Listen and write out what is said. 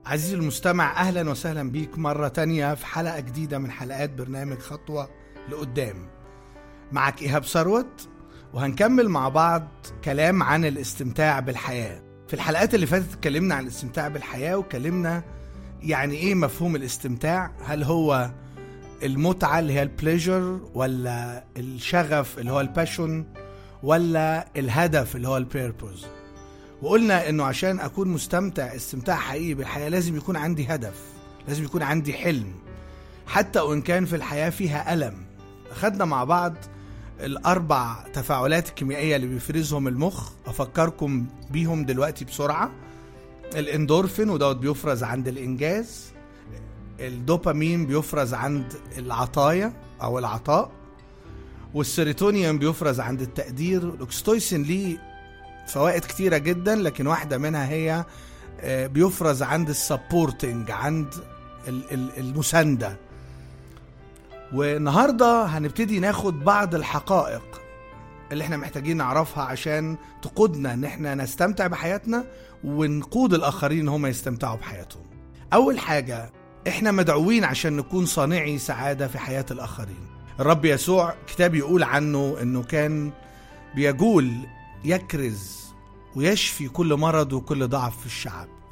عزيزي المستمع أهلا وسهلا بيك مرة تانية في حلقة جديدة من حلقات برنامج خطوة لقدام معك إيهاب ثروت وهنكمل مع بعض كلام عن الاستمتاع بالحياة في الحلقات اللي فاتت اتكلمنا عن الاستمتاع بالحياة واتكلمنا يعني ايه مفهوم الاستمتاع هل هو المتعة اللي هي البليجر ولا الشغف اللي هو الباشون ولا الهدف اللي هو البيربوز وقلنا انه عشان اكون مستمتع استمتاع حقيقي بالحياة لازم يكون عندي هدف لازم يكون عندي حلم حتى وان كان في الحياة فيها ألم أخدنا مع بعض الأربع تفاعلات الكيميائية اللي بيفرزهم المخ أفكركم بيهم دلوقتي بسرعة الاندورفين ودوت بيفرز عند الإنجاز الدوبامين بيفرز عند العطايا أو العطاء والسيروتونين بيفرز عند التقدير الأكستويسين ليه فوائد كتيرة جدا لكن واحدة منها هي آه، بيفرز عند السبورتنج عند ال- ال- المساندة والنهاردة هنبتدي ناخد بعض الحقائق اللي احنا محتاجين نعرفها عشان تقودنا ان احنا نستمتع بحياتنا ونقود الاخرين ان هم يستمتعوا بحياتهم اول حاجة احنا مدعوين عشان نكون صانعي سعادة في حياة الاخرين الرب يسوع كتاب يقول عنه انه كان بيجول يكرز ويشفي كل مرض وكل ضعف في الشعب